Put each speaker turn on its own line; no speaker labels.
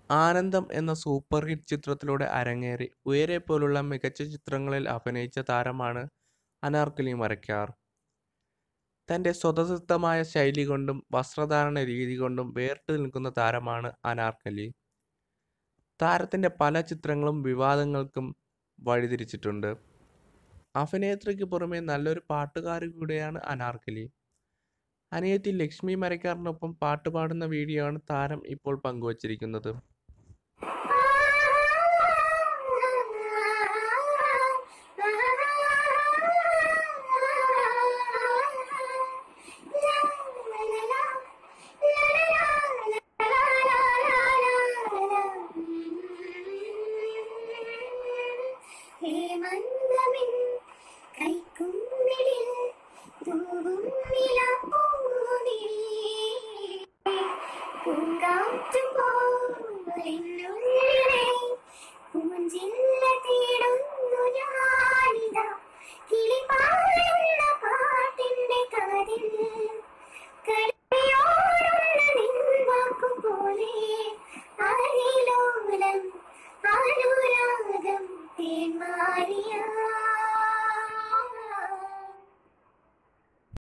ആനന്ദം എന്ന super hit ചിത്രത്തിലൂടെ അരങ്ങേറി ഉയരെ പോലുള്ള മികച്ച ചിത്രങ്ങളിൽ അഭിനയിച്ച താരമാണ് അനാർക്കലി മരക്കാർ തൻ്റെ സ്വതസിദ്ധമായ ശൈലി കൊണ്ടും വസ്ത്രധാരണ രീതി കൊണ്ടും വേറിട്ട് നിൽക്കുന്ന താരമാണ് അനാർക്കലി താരത്തിൻ്റെ പല ചിത്രങ്ങളും വിവാദങ്ങൾക്കും വഴിതിരിച്ചിട്ടുണ്ട് അഭിനേത്രിക്ക് പുറമെ നല്ലൊരു പാട്ടുകാരി കൂടെയാണ് അനാർക്കലി അനിയത്തി ലക്ഷ്മി മരക്കാറിനൊപ്പം പാട്ട് പാടുന്ന വീഡിയോ ആണ് താരം ഇപ്പോൾ പങ്കുവച്ചിരിക്കുന്നത്
ഹേമന്തമിൻ കൈക്കുമ്പിളിൽ തൂവും നിലാപ്പൂവിളി. പൂങ്കാറ്റു പോലെന്നുള്ളിലെ പൂഞ്ചില്ല തേടുന്നു ഞാനിതാ കിളിപാടുന്ന പാട്ടിന്റെ കാതിൽ കളിയോടുള്ള നിൻവാക്കു പോലെ ആരിലോലം അനുരാഗം തേന്മാരിയാ